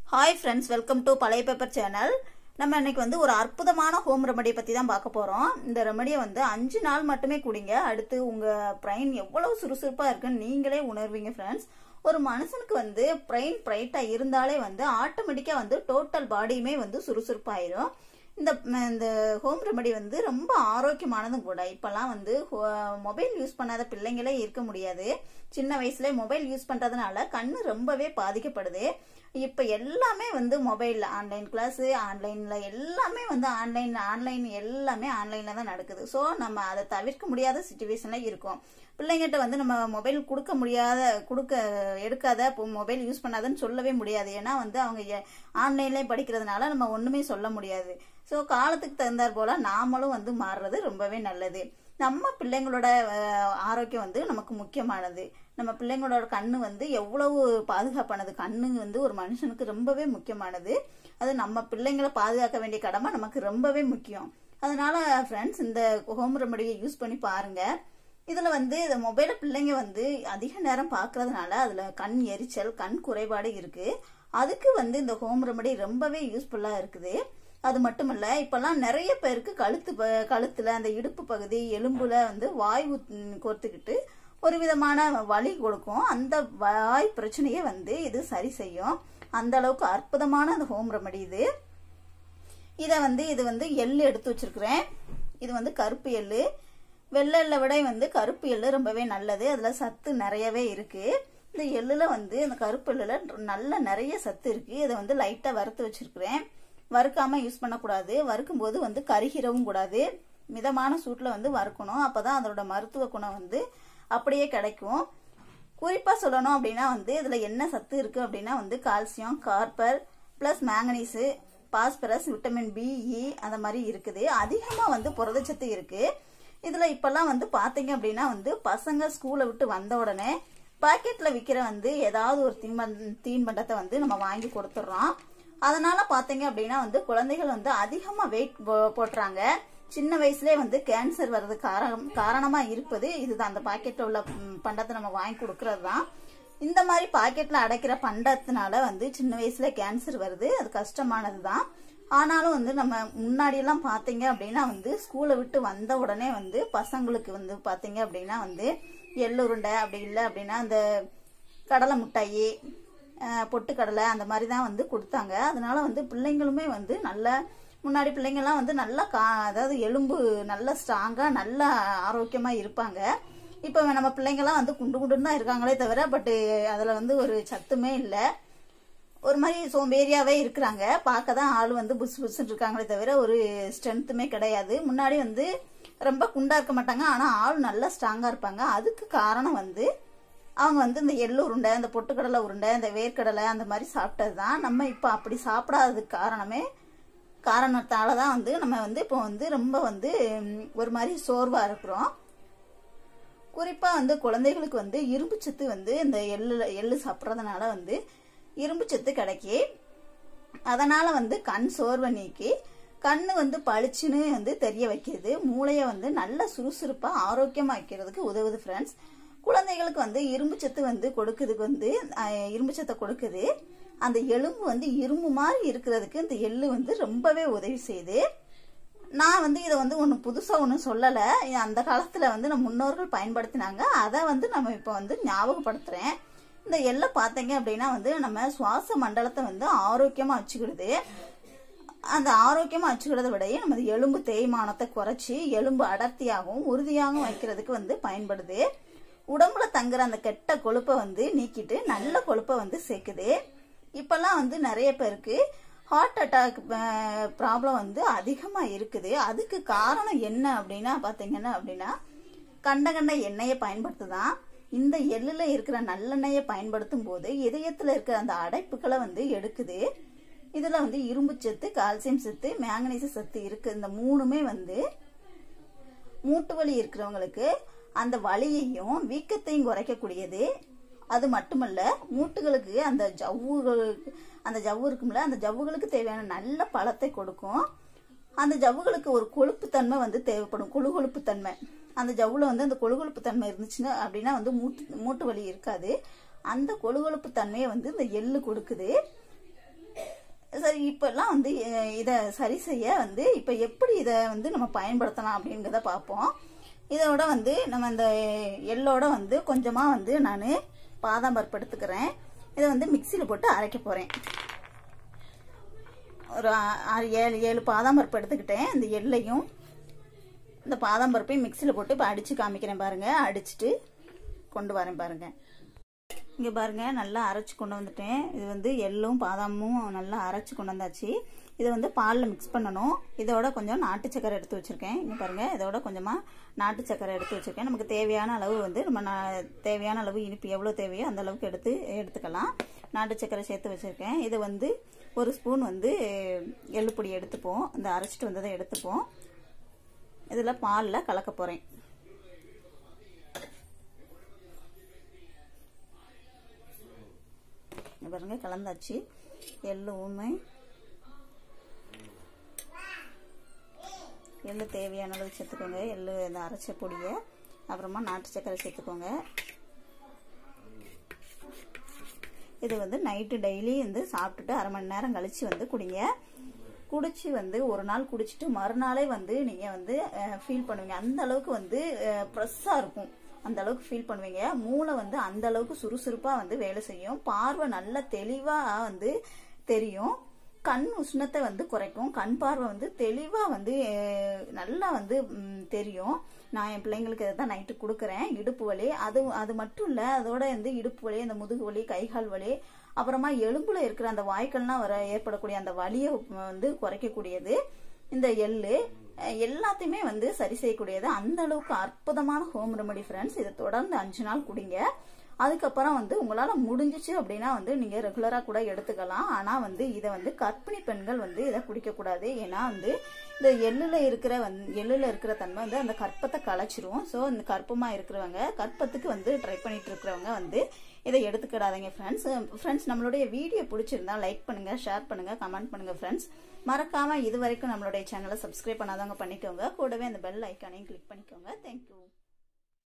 hi friends welcome to பழைய paper channel நம்ம இன்னைக்கு வந்து ஒரு அற்புதமான ஹோம் ரெமடியை பற்றி தான் பார்க்க போகிறோம் இந்த ரெமடியை வந்து அஞ்சு நாள் மட்டுமே குடிங்க அடுத்து உங்கள் பிரைன் எவ்வளவு சுறுசுறுப்பாக இருக்குன்னு நீங்களே உணர்வீங்க ஃப்ரெண்ட்ஸ் ஒரு மனுஷனுக்கு வந்து பிரெயின் பிரைட்டாக இருந்தாலே வந்து ஆட்டோமேட்டிக்காக வந்து டோட்டல் பாடியுமே வந்து சுறுசுறுப்பாயிரும் இந்த இந்த ஹோம் ரெமடி வந்து ரொம்ப ஆரோக்கியமானதும் கூட இப்பெல்லாம் வந்து மொபைல் யூஸ் பண்ணாத பிள்ளைங்களே இருக்க முடியாது சின்ன வயசுல மொபைல் யூஸ் பண்றதுனால கண்ணு ரொம்பவே பாதிக்கப்படுது இப்ப எல்லாமே வந்து மொபைல்ல ஆன்லைன் கிளாஸ் ஆன்லைன்ல எல்லாமே வந்து ஆன்லைன் ஆன்லைன் எல்லாமே ஆன்லைன்ல தான் நடக்குது ஸோ நம்ம அதை தவிர்க்க முடியாத சுச்சுவேஷன்ல இருக்கோம் பிள்ளைங்கிட்ட வந்து நம்ம மொபைல் கொடுக்க முடியாத கொடுக்க எடுக்காத மொபைல் யூஸ் பண்ணாதன்னு சொல்லவே முடியாது ஏன்னா வந்து அவங்க ஆன்லைன்லேயே படிக்கிறதுனால நம்ம ஒன்றுமே சொல்ல முடியாது ஸோ காலத்துக்கு தகுந்தாற் போல நாமளும் வந்து மாறுறது ரொம்பவே நல்லது நம்ம பிள்ளைங்களோட ஆரோக்கியம் வந்து நமக்கு முக்கியமானது நம்ம பிள்ளைங்களோட கண்ணு வந்து எவ்வளவு பாதுகாப்பானது கண்ணு வந்து ஒரு மனுஷனுக்கு ரொம்பவே முக்கியமானது அது நம்ம பிள்ளைங்களை பாதுகாக்க வேண்டிய கடமை நமக்கு ரொம்பவே முக்கியம் அதனால ஃப்ரெண்ட்ஸ் இந்த ஹோம் ரெமடியை யூஸ் பண்ணி பாருங்க இதுல வந்து இந்த மொபைல பிள்ளைங்க வந்து அதிக நேரம் பாக்குறதுனால அதுல கண் எரிச்சல் கண் குறைபாடு இருக்கு அதுக்கு வந்து இந்த ஹோம் ரெமடி ரொம்பவே யூஸ்ஃபுல்லா இருக்குது அது மட்டும் இல்ல இப்பெல்லாம் நிறைய பேருக்கு கழுத்து கழுத்துல அந்த இடுப்பு பகுதி எலும்புல வந்து வாய்வு கோர்த்துக்கிட்டு ஒரு விதமான வலி கொடுக்கும் அந்த வாய் பிரச்சனையை வந்து இது சரி செய்யும் அந்த அளவுக்கு அற்புதமான அந்த ஹோம் ரெமடி இது இதை வந்து இது வந்து எள்ளு எடுத்து வச்சிருக்கிறேன் இது வந்து கருப்பு எள்ளு வெள்ளை எள்ளை விட வந்து கருப்பு எள்ளு ரொம்பவே நல்லது அதுல சத்து நிறையவே இருக்கு இந்த எள்ளுல வந்து இந்த கருப்பு எள்ளுல நல்ல நிறைய சத்து இருக்கு இதை வந்து லைட்டா வறுத்து வச்சிருக்கிறேன் வறுக்காம யூஸ் பண்ணக்கூடாது வறுக்கும் போது வந்து கருகிரவும் கூடாது மிதமான சூட்டில் வந்து வறுக்கணும் அப்பதான் அதோட மருத்துவ குணம் வந்து அப்படியே கிடைக்கும் குறிப்பா சொல்லணும் அப்படின்னா வந்து இதுல என்ன சத்து இருக்கு அப்படின்னா வந்து calcium copper plus manganese phosphorus vitamin B E அந்த மாதிரி இருக்குது அதிகமா வந்து புரதச்சத்து இருக்கு இதுல இப்பெல்லாம் வந்து பாத்தீங்க அப்படின்னா வந்து பசங்க ஸ்கூலை விட்டு வந்த உடனே பாக்கெட்ல விற்கிற வந்து ஏதாவது ஒரு தீன்பண் தீன்பண்டத்தை வந்து நம்ம வாங்கி கொடுத்துட்றோம் அதனால பாத்தீங்க அப்படின்னா வந்து குழந்தைகள் வந்து அதிகமா வெயிட் போட்டுறாங்க சின்ன வயசுலயே வந்து கேன்சர் வர்றது காரணம் காரணமா இருப்பது இதுதான் அந்த பாக்கெட்ல உள்ள பண்டத்தை நம்ம வாங்கி கொடுக்கறது தான் இந்த மாதிரி பாக்கெட்ல அடைக்கிற பண்டத்தினால வந்து சின்ன வயசுல கேன்சர் வருது அது கஷ்டமானது தான் ஆனாலும் வந்து நம்ம முன்னாடி எல்லாம் பாத்தீங்க அப்படின்னா வந்து ஸ்கூலை விட்டு வந்த உடனே வந்து பசங்களுக்கு வந்து பாத்தீங்க அப்படின்னா வந்து எள்ளுருண்டை அப்படி இல்லை அப்படின்னா அந்த கடலை மிட்டாயி பொட்டுக்கடலை அந்த மாதிரி தான் வந்து கொடுத்தாங்க அதனால வந்து பிள்ளைங்களுமே வந்து நல்ல முன்னாடி பிள்ளைங்கள்லாம் வந்து நல்லா கா அதாவது எலும்பு நல்ல ஸ்ட்ராங்காக நல்ல ஆரோக்கியமாக இருப்பாங்க இப்போ நம்ம பிள்ளைங்கள்லாம் வந்து குண்டு குண்டுன்னு தான் இருக்காங்களே தவிர பட்டு அதில் வந்து ஒரு சத்துமே இல்லை ஒரு மாதிரி சோம்பேறியாவே இருக்கிறாங்க பார்க்க தான் ஆள் வந்து புஸ் புஸ்ன்னு இருக்காங்களே தவிர ஒரு ஸ்ட்ரென்த்துமே கிடையாது முன்னாடி வந்து ரொம்ப குண்டா இருக்க மாட்டாங்க ஆனால் ஆள் நல்லா ஸ்ட்ராங்காக இருப்பாங்க அதுக்கு காரணம் வந்து அவங்க வந்து இந்த எள்ளு உருண்டை இந்த பொட்டுக்கடலை உருண்டை இந்த வேர்க்கடலை அந்த மாதிரி சாப்பிட்டது தான் நம்ம இப்போ அப்படி சாப்பிடாததுக்கு காரணமே காரணத்தால தான் வந்து நம்ம வந்து இப்போ வந்து ரொம்ப வந்து ஒரு மாதிரி சோர்வாக இருக்கிறோம் குறிப்பாக வந்து குழந்தைகளுக்கு வந்து இரும்பு சத்து வந்து இந்த எள்ளு எள்ளு சாப்பிட்றதுனால வந்து இரும்பு சத்து கிடைக்கி அதனால வந்து கண் சோர்வை நீக்கி கண்ணு வந்து பளிச்சுன்னு வந்து தெரிய வைக்கிறது மூளையை வந்து நல்ல சுறுசுறுப்பா ஆரோக்கியமா வைக்கிறதுக்கு உதவுது ஃப்ரெண்ட்ஸ் குழந்தைகளுக்கு வந்து இரும்பு சத்து வந்து கொடுக்குறதுக்கு வந்து இரும்பு சத்தை கொடுக்குது அந்த எலும்பு வந்து இரும்பு மாதிரி இருக்கிறதுக்கு இந்த எள்ளு வந்து ரொம்பவே உதவி செய்யுது நான் வந்து இதை வந்து ஒன்று புதுசாக ஒன்றும் சொல்லலை அந்த காலத்தில் வந்து நம்ம முன்னோர்கள் பயன்படுத்தினாங்க அதை வந்து நம்ம இப்போ வந்து ஞாபகப்படுத்துகிறேன் இந்த எல்லை பார்த்தீங்க அப்படின்னா வந்து நம்ம சுவாச மண்டலத்தை வந்து ஆரோக்கியமாக வச்சுக்கிடுது அந்த ஆரோக்கியமாக வச்சுக்கிறத விடையே நம்ம எலும்பு தேய்மானத்தை குறைச்சி எலும்பு அடர்த்தியாகவும் உறுதியாகவும் வைக்கிறதுக்கு வந்து பயன்படுது உடம்புல தங்குற அந்த கெட்ட கொழுப்பை வந்து நீக்கிட்டு நல்ல கொழுப்பை வந்து சேர்க்குது இப்பெல்லாம் வந்து நிறைய பேருக்கு ஹார்ட் அட்டாக் ப்ராப்ளம் வந்து அதிகமாக இருக்குது அதுக்கு காரணம் என்ன அப்படின்னா பார்த்தீங்கன்னா அப்படின்னா கண்ட கண்ட எண்ணெயை பயன்படுத்துதான் இந்த எள்ளுல இருக்கிற நல்லெண்ணெயை பயன்படுத்தும் போது இதயத்துல இருக்கிற அந்த அடைப்புகளை வந்து எடுக்குது இதுல வந்து இரும்பு சத்து கால்சியம் சத்து மேங்கனீச சத்து இருக்கு இந்த மூணுமே வந்து மூட்டு வலி இருக்கிறவங்களுக்கு அந்த வலியையும் வீக்கத்தையும் குறைக்கக்கூடியது அது மட்டுமல்ல மூட்டுகளுக்கு அந்த ஜவ்வுகளுக்கு அந்த ஜவ்வு இருக்கும்ல அந்த ஜவ்வுகளுக்கு தேவையான நல்ல பழத்தை கொடுக்கும் அந்த ஜவ்வுகளுக்கு ஒரு கொழுப்பு தன்மை வந்து தேவைப்படும் கொழு கொழுப்பு தன்மை அந்த ஜவ்வுல வந்து அந்த கொழுகொழுப்பு தன்மை இருந்துச்சுன்னா அப்படின்னா வந்து மூட்டு மூட்டு வலி இருக்காது அந்த கொழுகொழுப்பு தன்மையை வந்து இந்த எள்ளு கொடுக்குது இப்பெல்லாம் வந்து அஹ், இதை சரி செய்ய வந்து இப்போ எப்படி இதை வந்து நம்ம பயன்படுத்தலாம் அப்படிங்கிறத பார்ப்போம் இதோட வந்து நம்ம இந்த எள்ளோட வந்து கொஞ்சமாக வந்து நான் பாதாம் பருப்பு எடுத்துக்கிறேன் இதை வந்து மிக்சியில் போட்டு அரைக்க போகிறேன் ஒரு ஆ- ஆறு ஏழு ஏழு பாதாம் பருப்பு எடுத்துக்கிட்டேன் இந்த எள்ளையும் இந்த பாதாம் பருப்பையும் மிக்சியில் போட்டு இப்போ அடித்து காமிக்கிறேன் பாருங்கள் அடிச்சுட்டு கொண்டு வரேன் பாருங்கள் இங்கே பாருங்க நல்லா அரைச்சி கொண்டு வந்துட்டேன் இது வந்து எள்ளும் பாதாமும் நல்லா அரைச்சி கொண்டு வந்தாச்சு இதை வந்து பாலில் மிக்ஸ் பண்ணணும் இதோட கொஞ்சம் நாட்டு சக்கரை எடுத்து வச்சுருக்கேன் இங்கே பாருங்கள் இதோட கொஞ்சமாக நாட்டு சக்கரை எடுத்து வச்சுருக்கேன் நமக்கு தேவையான அளவு வந்து நம்ம நா- தேவையான அளவு இனிப்பு எவ்வளோ தேவையோ அந்த அளவுக்கு எடுத்து எடுத்துக்கலாம் நாட்டு சக்கரை சேர்த்து வச்சுருக்கேன் இது வந்து ஒரு ஸ்பூன் வந்து எள்ளுப்பொடி எடுத்துப்போம் இந்த அரைச்சிட்டு வந்ததை எடுத்துப்போம் இதில் பாலில் கலக்க போகிறேன் இங்க பாருங்க கலந்தாச்சு எள்ளு ஊமை எள்ளு தேவையான அளவு சேர்த்துக்கோங்க எள்ளு இந்த அரைச்ச பொடியை அப்புறமா நாட்டு சக்கரை சேர்த்துக்கோங்க இது வந்து நைட்டு டெய்லி வந்து சாப்பிட்டுட்டு அரை மணி நேரம் கழிச்சு வந்து குடிங்க குடிச்சு வந்து ஒரு நாள் குடிச்சிட்டு மறுநாளே வந்து நீங்கள் வந்து ஃபீல் பண்ணுவீங்க அந்த அளவுக்கு வந்து ப்ரெஸ்ஸாக இருக்கும் அந்த அளவுக்கு ஃபீல் பண்ணுவீங்க மூளை வந்து அந்த அளவுக்கு சுறுசுறுப்பாக வந்து வேலை செய்யும் பார்வை நல்ல தெளிவாக வந்து தெரியும் கண் உஷ்ணத்தை வந்து குறைக்கும் கண் பார்வை வந்து தெளிவாக வந்து அஹ், நல்லா வந்து ம், தெரியும் நான் என் பிள்ளைங்களுக்கு இதை தான் நைட்டு கொடுக்குறேன் இடுப்பு வலி அது அது மட்டும் இல்லை அதோட வந்து இடுப்பு வலி அந்த முதுகு வலி கைகால் வலி அப்புறமா எலும்புல இருக்கிற அந்த வாய்க்கள்லாம் வர ஏற்படக்கூடிய அந்த வலியை வந்து குறைக்கக்கூடியது இந்த எள்ளு அஹ், எல்லாத்தையுமே வந்து சரி செய்யக்கூடியது அந்த அளவுக்கு அற்புதமான ஹோம் ரெமெடி ஃப்ரெண்ட்ஸ் இதை தொடர்ந்து அஞ்சு நாள் குடிங்க அதுக்கப்புறம் வந்து உங்களால் முடிஞ்சிச்சு அப்படின்னா வந்து நீங்கள் ரெகுலராக கூட எடுத்துக்கலாம் ஆனால் வந்து இதை வந்து கர்ப்பிணி பெண்கள் வந்து இதை குடிக்கக்கூடாது ஏன்னா வந்து இந்த எள்ளில் இருக்கிற வந் எள்ளில் இருக்கிற தன்மை வந்து அந்த கற்பத்தை களைச்சிரும் ஸோ இந்த கற்பமாக இருக்கிறவங்க கற்பத்துக்கு வந்து ட்ரை பண்ணிட்டு இருக்கிறவங்க வந்து இதை எடுத்துக்கிடாதீங்க ஃப்ரெண்ட்ஸ் ஃப்ரெண்ட்ஸ் நம்மளுடைய வீடியோ பிடிச்சிருந்தா லைக் பண்ணுங்க ஷேர் பண்ணுங்க கமெண்ட் பண்ணுங்க ஃப்ரெண்ட்ஸ் மறக்காம இது வரைக்கும் நம்மளுடைய சேனலை சப்ஸ்கிரைப் பண்ணாதவங்க பண்ணிக்கோங்க கூடவே அந்த பெல் ஐக்கானையும் கிளிக் பண்ணிக்கோங்க தேங்க்யூ